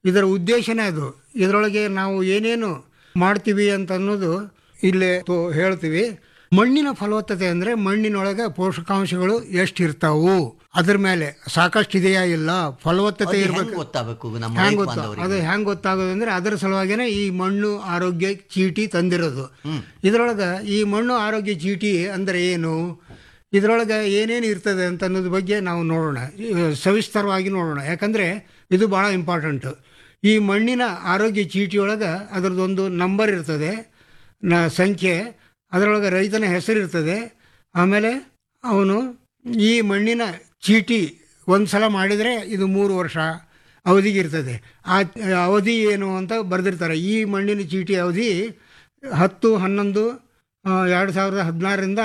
ಇದರ ಉದ್ದೇಶನೇ ಅದು ಇದರೊಳಗೆ ನಾವು ಏನೇನು ಮಾಡ್ತೀವಿ ಅಂತ ಅನ್ನೋದು ಇಲ್ಲೇ ತೋ- ಹೇಳ್ತೀವಿ ಮಣ್ಣಿನ ಫಲವತ್ತತೆ ಅಂದರೆ ಮಣ್ಣಿನೊಳಗೆ ಪೋಷಕಾಂಶಗಳು ಎಷ್ಟು ಇರ್ತಾವು ಅದ್ರ ಮೇಲೆ ಸಾಕಷ್ಟು ಇದೆಯಾ ಇಲ್ಲ ಫಲವತ್ತತೆ ಅದು ಇರಬೇಕು ಹೆಂಗ್ ಗೊತ್ತಾಗಬೇಕು ನಮ್ಮ ಹ್ಯಾಂಗ್ ರೈತ ಗೊತ್ತಾ ಬಾಂಧವರಿಗೆ ಅದು ಹೆಂಗ್ ಗೊತ್ತಾಗೋದು ಅಂದ್ರೆ ಅದರ ಸಲುವಾಗಿನೇ ಈ ಮಣ್ಣು ಆರೋಗ್ಯ ಚೀಟಿ ತಂದಿರೋದು ಇದ್ರೊಳಗೆ ಈ ಮಣ್ಣು ಆರೋಗ್ಯ ಚೀಟಿ ಅಂದ್ರೆ ಏನು ಇದ್ರೊಳಗೆ ಏನೇನು ಇರ್ತದೆ ಅಂತ ಅನ್ನೋದ್ರ ಬಗ್ಗೆ ನಾವು ನೋಡೋಣ ಈ ಸವಿಸ್ತರವಾಗಿ ನೋಡೋಣ ಯಾಕಂದ್ರೆ ಇದು ಭಾಳ ಇಂಪಾರ್ಟೆಂಟ್ ಈ ಮಣ್ಣಿನ ಆರೋಗ್ಯ ಚೀಟಿಯೊಳಗೆ ಅದರದ್ದೊಂದು ನಂಬರ್ ಇರ್ತದೆ ನ ಸಂಖ್ಯೆ ಅದರೊಳಗೆ ರೈತನ ಹೆಸರು ಇರ್ತದೆ ಆಮೇಲೆ ಅವನು ಈ ಮಣ್ಣಿನ ಚೀಟಿ ಒಂದು ಸಲ ಮಾಡಿದರೆ ಇದು ಮೂರು ವರ್ಷ ಅವಧಿಗೆ ಇರ್ತದೆ ಆ ಅವಧಿ ಏನು ಅಂತ ಬರೆದಿರ್ತಾರೆ ಈ ಮಣ್ಣಿನ ಚೀಟಿ ಅವಧಿ ಹತ್ತು ಹನ್ನೊಂದು ಎರಡು ಸಾವಿರದ ಹದಿನಾರರಿಂದ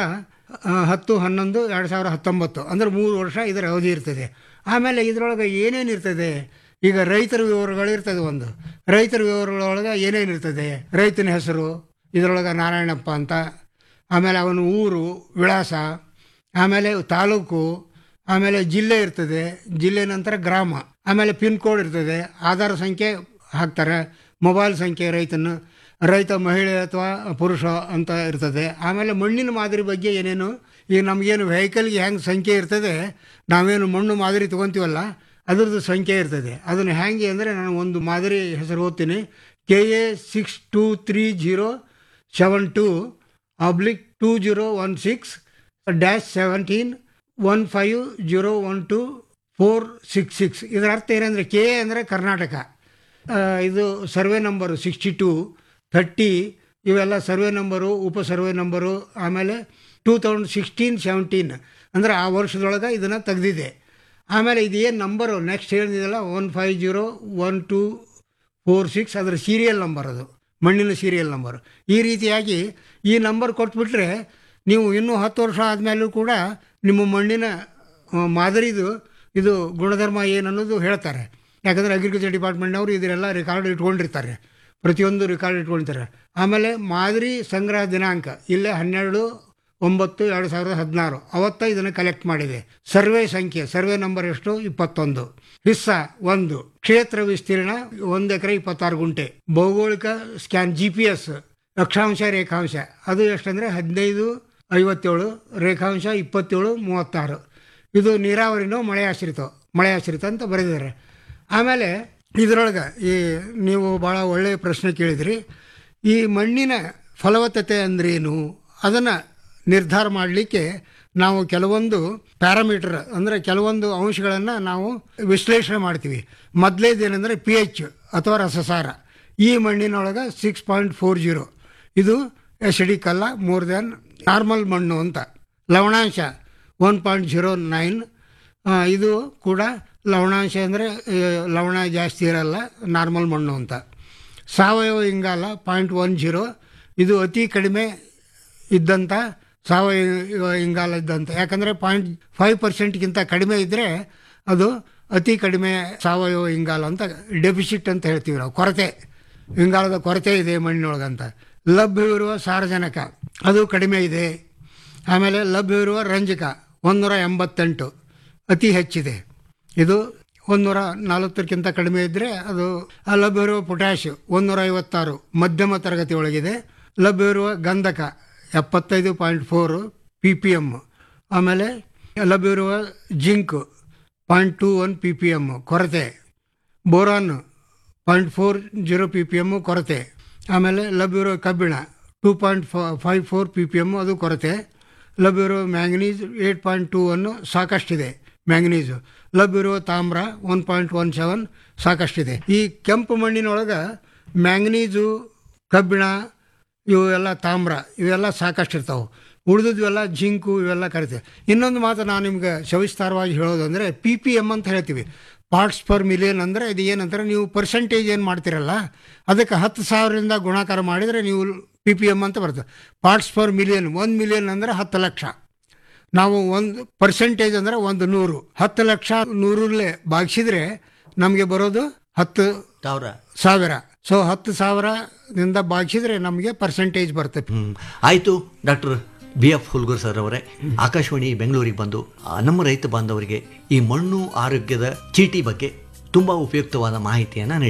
ಹತ್ತು ಹನ್ನೊಂದು ಎರಡು ಸಾವಿರದ ಹತ್ತೊಂಬತ್ತು ಅಂದರೆ ಮೂರು ವರ್ಷ ಇದರ ಅವಧಿ ಇರ್ತದೆ ಆಮೇಲೆ ಇದರೊಳಗೆ ಏನೇನು ಇರ್ತದೆ ಈಗ ರೈತರ ವಿವರಗಳು ಇರ್ತದೆ ಒಂದು ರೈತರ ವಿವರಗಳೊಳಗೆ ಏನೇನು ಇರ್ತದೆ ರೈತನ ಹೆಸರು ಇದರೊಳಗೆ ನಾರಾಯಣಪ್ಪ ಅಂತ ಆಮೇಲೆ ಅವನ ಊರು ವಿಳಾಸ ಆಮೇಲೆ ತಾಲೂಕು ಆಮೇಲೆ ಜಿಲ್ಲೆ ಇರ್ತದೆ ಜಿಲ್ಲೆ ನಂತರ ಗ್ರಾಮ ಆಮೇಲೆ ಪಿನ್ ಕೋಡ್ ಇರ್ತದೆ ಆಧಾರ್ ಸಂಖ್ಯೆ ಹಾಕ್ತಾರೆ ಮೊಬೈಲ್ ಸಂಖ್ಯೆ ರೈತನ ರೈತ ಮಹಿಳೆ ಅಥವಾ ಪುರುಷ ಅಂತ ಇರ್ತದೆ ಆಮೇಲೆ ಮಣ್ಣಿನ ಮಾದರಿ ಬಗ್ಗೆ ಏನೇನು ಈಗ ನಮಗೇನು ವೆಹಿಕಲ್ಗೆ ಹೆಂಗೆ ಸಂಖ್ಯೆ ಇರ್ತದೆ ನಾವೇನು ಮಣ್ಣು ಮಾದರಿ ತೊಗೊತೀವಲ್ಲ ಅದ್ರದ್ದು ಸಂಖ್ಯೆ ಇರ್ತದೆ ಅದನ್ನು ಹೆಂಗೆ ಅಂದರೆ ನಾನು ಒಂದು ಮಾದರಿ ಹೆಸರು ಓದ್ತೀನಿ K A six two three zero seven two oblique two zero one six dash seventeen one five zero one two four six six ಇದರ ಅರ್ಥ ಏನಂದರೆ ಕೆ ಎ ಅಂದರೆ ಕರ್ನಾಟಕ ಆ, ಇದು survey number sixty two thirty ಇವೆಲ್ಲ ಸರ್ವೆ ನಂಬರು ಉಪ survey number ಆಮೇಲೆ two thousand sixteen seventeen ಅಂದರೆ ಆ ವರ್ಷದೊಳಗೆ ಇದನ್ನು ತೆಗೆದಿದೆ ಆಮೇಲೆ ಇದು ಏನು ನಂಬರು ನೆಕ್ಸ್ಟ್ ಹೇಳಿದಿಲ್ಲ one five zero one two four six ಅದರ ಸೀರಿಯಲ್ ನಂಬರ್ ಅದು ಮಣ್ಣಿನ ಸೀರಿಯಲ್ ನಂಬರ್ ಈ ರೀತಿಯಾಗಿ ಈ ನಂಬರ್ ಕೊಟ್ಬಿಟ್ರೆ ನೀವು ಇನ್ನೂ ಹತ್ತು ವರ್ಷ ಆದಮೇಲೂ ಕೂಡ ನಿಮ್ಮ ಮಣ್ಣಿನ ಆ, ಮಾದರಿದು ಇದು ಗುಣಧರ್ಮ ಏನು ಅನ್ನೋದು ಹೇಳ್ತಾರೆ ಯಾಕಂದರೆ ಅಗ್ರಿಕಲ್ಚರ್ ಡಿಪಾರ್ಟ್ಮೆಂಟ್ನವರು ಇದನ್ನೆಲ್ಲ ರೆಕಾರ್ಡ್ ಇಟ್ಕೊಂಡಿರ್ತಾರೆ ಪ್ರತಿಯೊಂದು ರೆಕಾರ್ಡ್ ಇಟ್ಕೊಳ್ತಾರೆ ಆಮೇಲೆ ಮಾದರಿ ಸಂಗ್ರಹ ದಿನಾಂಕ ಇಲ್ಲೇ ಹನ್ನೆರಡು ಒಂಬತ್ತು ಎರಡು ಸಾವಿರದ ಹದಿನಾರು ಅವತ್ತ ಇದನ್ನು ಕಲೆಕ್ಟ್ ಮಾಡಿದೆ ಸರ್ವೆ ಸಂಖ್ಯೆ ಸರ್ವೆ ನಂಬರ್ ಎಷ್ಟು ಇಪ್ಪತ್ತೊಂದು ಹಿಸ್ಸ ಒಂದು ಕ್ಷೇತ್ರ ವಿಸ್ತೀರ್ಣ ಒಂದು ಎಕರೆ ಇಪ್ಪತ್ತಾರು ಗುಂಟೆ ಭೌಗೋಳಿಕ ಸ್ಕ್ಯಾನ್ ಜಿ ಪಿ ಎಸ್ ಅಕ್ಷಾಂಶ ರೇಖಾಂಶ ಅದು ಎಷ್ಟಂದರೆ ಹದಿನೈದು ಐವತ್ತೇಳು ರೇಖಾಂಶ ಇಪ್ಪತ್ತೇಳು ಮೂವತ್ತಾರು ಇದು ನೀರಾವರಿನೋ ಮಳೆ ಆಶ್ರಿತ ಮಳೆ ಆಶ್ರಿತ ಅಂತ ಬರೆದಿದ್ದಾರೆ ಆಮೇಲೆ ಇದರೊಳಗೆ ಈ ನೀವು ಭಾಳ ಒಳ್ಳೆಯ ಪ್ರಶ್ನೆ ಕೇಳಿದ್ರಿ ಈ ಮಣ್ಣಿನ ಫಲವತ್ತತೆ ಅಂದ್ರೇನು ಅದನ್ನು ನಿರ್ಧಾರ ಮಾಡಲಿಕ್ಕೆ ನಾವು ಕೆಲವೊಂದು ಪ್ಯಾರಾಮೀಟರ್ ಅಂದರೆ ಕೆಲವೊಂದು ಅಂಶಗಳನ್ನು ನಾವು ವಿಶ್ಲೇಷಣೆ ಮಾಡ್ತೀವಿ ಮೊದಲೇದೇನೆಂದರೆ ಪಿ ಎಚ್ ಅಥವಾ ರಸಸಾರ ಈ ಮಣ್ಣಿನೊಳಗೆ ಸಿಕ್ಸ್ ಪಾಯಿಂಟ್ ಫೋರ್ ಜೀರೋ ಇದು ಎಸಿಡಿಕ್ ಅಲ್ಲ ಮೋರ್ ದ್ಯಾನ್ ನಾರ್ಮಲ್ ಮಣ್ಣು ಅಂತ ಲವಣಾಂಶ ಒನ್ ಪಾಯಿಂಟ್ ಜೀರೋ ನೈನ್ ಇದು ಕೂಡ ಲವಣಾಂಶ ಅಂದರೆ ಲವಣ ಜಾಸ್ತಿ ಇರಲ್ಲ ನಾರ್ಮಲ್ ಮಣ್ಣು ಅಂತ ಸಾವಯವ ಇಂಗಾಲ ಪಾಯಿಂಟ್ ಒನ್ ಜೀರೋ ಇದು ಅತಿ ಕಡಿಮೆ ಇದ್ದಂಥ ಸಾವಯವ ಇಂಗಾಲ ಇದ್ದಂಥ ಯಾಕಂದರೆ ಪಾಯಿಂಟ್ ಫೈವ್ ಪರ್ಸೆಂಟ್ಗಿಂತ ಕಡಿಮೆ ಇದ್ದರೆ ಅದು ಅತಿ ಕಡಿಮೆ ಸಾವಯವ ಇಂಗಾಲ ಅಂತ ಡೆಫಿಸಿಟ್ ಅಂತ ಹೇಳ್ತೀವಿ ನಾವು ಕೊರತೆ ಇಂಗಾಲದ ಕೊರತೆ ಇದೆ ಮಣ್ಣಿನೊಳಗಂತ ಲಭ್ಯವಿರುವ ಸಾರಜನಕ ಅದು ಕಡಿಮೆ ಇದೆ ಆಮೇಲೆ ಲಭ್ಯವಿರುವ ರಂಜಕ ಒಂದೂರ ಎಂಬತ್ತೆಂಟು ಅತಿ ಹೆಚ್ಚಿದೆ ಇದು ಒಂದೂರ ನಲವತ್ತಕ್ಕಿಂತ ಕಡಿಮೆ ಇದ್ದರೆ ಅದು ಆ ಲಭ್ಯವಿರುವ ಪೊಟ್ಯಾಶ್ ಒಂದೂರ ಐವತ್ತಾರು ಮಧ್ಯಮ ತರಗತಿ ಒಳಗಿದೆ ಲಭ್ಯವಿರುವ ಗಂಧಕ ಎಪ್ಪತ್ತೈದು point four P P M ಆಮೇಲೆ ಲಭ್ಯವಿರುವ zinc point two one P P M ಕೊರತೆ boron point four zero P P M ಕೊರತೆ ಆಮೇಲೆ ಲಭ್ಯವಿರೋ ಕಬ್ಬಿಣ two point five four P P M ಅದು ಕೊರತೆ ಲಭ್ಯವಿರುವ manganese eight point two one ಸಾಕಷ್ಟಿದೆ ಮ್ಯಾಂಗನೀಸು ಲಭ್ಯವಿರುವ ತಾಮ್ರ ಒನ್ ಪಾಯಿಂಟ್ ಒನ್ ಸೆವೆನ್ ಸಾಕಷ್ಟಿದೆ ಈ ಕೆಂಪು ಮಣ್ಣಿನೊಳಗೆ ಮ್ಯಾಂಗನೀಸು ಕಬ್ಬಿಣ ಇವು ಎಲ್ಲ ತಾಮ್ರ ಇವೆಲ್ಲ ಸಾಕಷ್ಟು ಇರ್ತಾವೆ ಉಳಿದಿದ್ವೆಲ್ಲ ಜಿಂಕು ಇವೆಲ್ಲ ಕರಿತೇವೆ ಇನ್ನೊಂದು ಮಾತು ನಾನು ನಿಮ್ಗೆ ಸವಿಸ್ತಾರವಾಗಿ ಹೇಳೋದು ಅಂದರೆ ಪಿ ಪಿ ಎಮ್ ಅಂತ ಹೇಳ್ತೀವಿ ಪಾರ್ಟ್ಸ್ ಪರ್ ಮಿಲಿಯನ್ ಅಂದರೆ ಇದು ಏನಂತಾರೆ ನೀವು ಪರ್ಸೆಂಟೇಜ್ ಏನು ಮಾಡ್ತೀರಲ್ಲ ಅದಕ್ಕೆ ಹತ್ತು ಸಾವಿರದಿಂದ ಗುಣಾಕಾರ ಮಾಡಿದರೆ ನೀವು ಪಿ ಪಿ ಎಮ್ ಅಂತ ಬರ್ತದೆ ಪಾರ್ಟ್ಸ್ ಪರ್ ಮಿಲಿಯನ್ ಒಂದು ಮಿಲಿಯನ್ ಅಂದರೆ ಹತ್ತು ಲಕ್ಷ ನಾವು ಒಂದು ಪರ್ಸೆಂಟೇಜ್ ಅಂದರೆ ಒಂದು ನೂರು ಹತ್ತು ಲಕ್ಷ ನೂರಲ್ಲೇ ಭಾಗಿಸಿದ್ರೆ ನಮಗೆ ಬರೋದು ಹತ್ತು ಸಾವಿರ ಸಾವಿರ ಸೊ ಹತ್ತು ಸಾವಿರದಿಂದ ಭಾಗಿಸಿದ್ರೆ ನಮಗೆ ಪರ್ಸೆಂಟೇಜ್ ಬರ್ತದೆ ಹ್ಮ್ ಆಯ್ತು doctor B F Hulgur sir ಅವರೇ ಆಕಾಶವಾಣಿ ಬೆಂಗಳೂರಿಗೆ ಬಂದು ಆ, ನಮ್ಮ ರೈತ ಬಾಂಧವರಿಗೆ ಈ ಮಣ್ಣು ಆರೋಗ್ಯದ ಚೀಟಿ ಬಗ್ಗೆ ತುಂಬಾ ಉಪಯುಕ್ತವಾದ ಮಾಹಿತಿಯನ್ನು